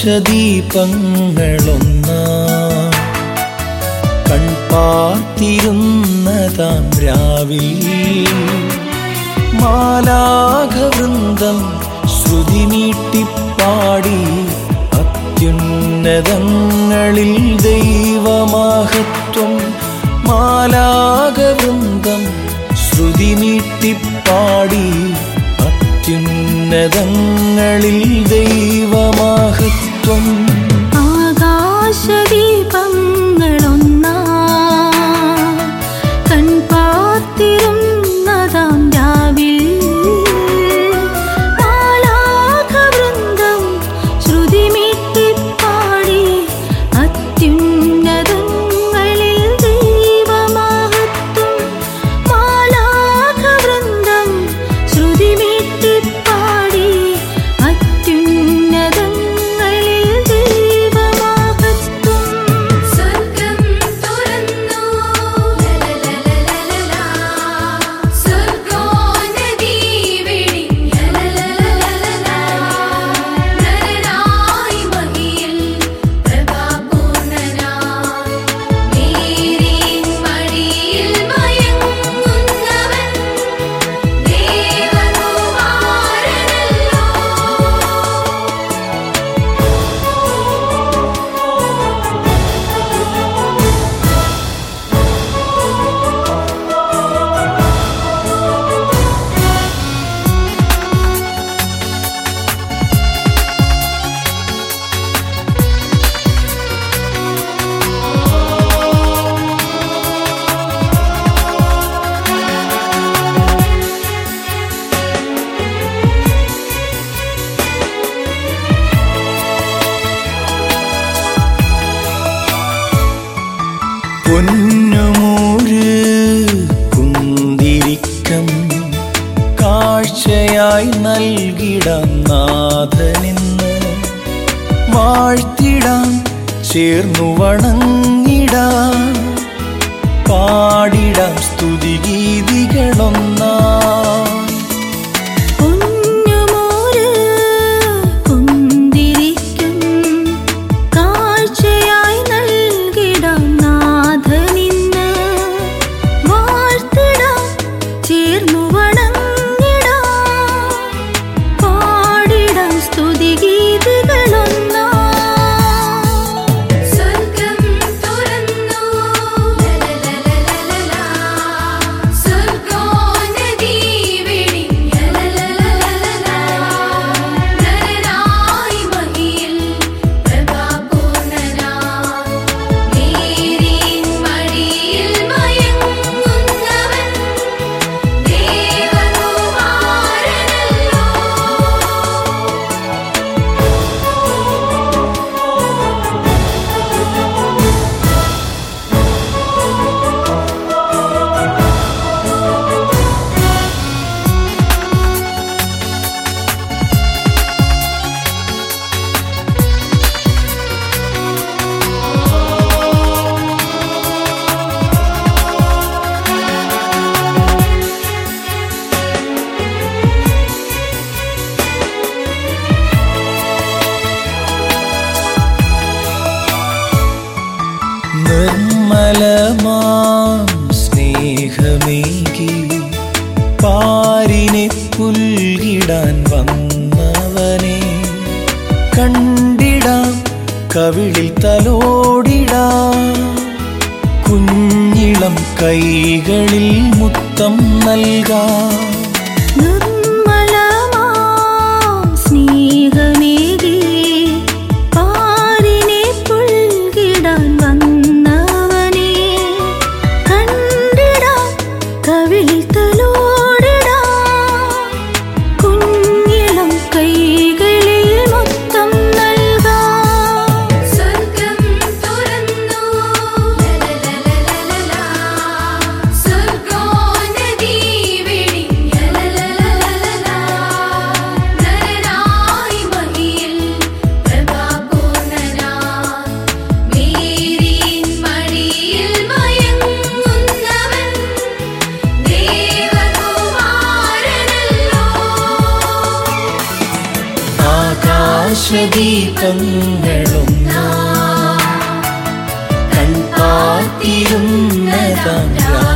ആകാശദീപങ്ങളൊന്നാ കൺപാർത്തിരുന്നതാം രാവിൽ മാലാഘവൃന്ദം ശ്രുതി നീട്ടിപ്പാടി അത്യുന്നതങ്ങളിൽ ദൈവമാഹത്വം മാലാഘവൃന്ദം ശ്രുതി നീട്ടിപ്പാടി അത്യുന്നതങ്ങളിൽ ദൈവമാഹത്വം ആകാശദീപങ്ങളൊന്നാ കൺപാർത്തിരുന്നതാം രാവിൽ മാലാഖവൃന്ദം ശ്രുതിമീട്ടിപ്പാടി അത്യുന്നതങ്ങളിൽ ദൈവമഹത്വം മാലാഖവൃന്ദം ശ്രുതിമീട്ടിപ്പാടി അത്യുന്നതങ്ങളിൽ ദൈവമഹത്വം സ്വർഗം തുറന്നു ലലലലലലാ സ്വർഗോന്നതി വെടിഞ്ഞലലലലലാ നരനായി മഹിയിൽ പ്രഭാപൂർണനായി മേരിൻ മടിയിൽ മയങ്ങുന്നവൻ ദേവകുമാരനല്ലോ പൊന്നുമൂര് കുന്തിരിക്കം കാഴ്ചയായി നൽകിടാം നാഥനിന്ന് വാഴ്ത്തിടാം ചേർന്നു വണങ്ങിടാം പാടിടാം സ്തുതിഗീതികളൊന്നാ പൊന്നുമോര് കുന്തിരിക്കും കാഴ്ചയായി നൽകിടാം നാഥനിന്ന് വാഴ്ത്തിടാം ചേർന്നു വണങ്ങിടാം പാടിടാം സ്തുതിഗീതികളൊന്നാ സ്വർഗം തുറന്നു ലലലലലലാ സ്വർഗോന്നതി വെടിഞ്ഞലലലലലാ നരനായി മഹിയിൽ പ്രഭാപൂർണനായി മേരിൻ മടിയിൽ മയങ്ങുന്നവൻ ദേവകുമാരനല്ലോ നിർമ്മലമാം സ്നേഹമേകി പാരിനെ പുൽകിടാൻ വന്നവനെ കണ്ടിടാം കവിളിൽ തലോടിടാം കുഞ്ഞിളം കൈകളിൽ മുത്തം നൽകാം നിർമ്മലമാം സ്നേഹമേകി പാരിനെ പുൽകിടാൻ വന്നവനെ കണ്ടിടാം കവിളിൽ തലോടിടാം കുഞ്ഞിളം കൈകളിൽ മൊത്തം നൽകാം സ്വർഗം തുറന്നു ലലലലലലാ സ്വർഗോന്നതി വെടിഞ്ഞ ആകാശദീപങ്ങളൊന്നാ കൺപാർത്തിരുന്നതാം രാ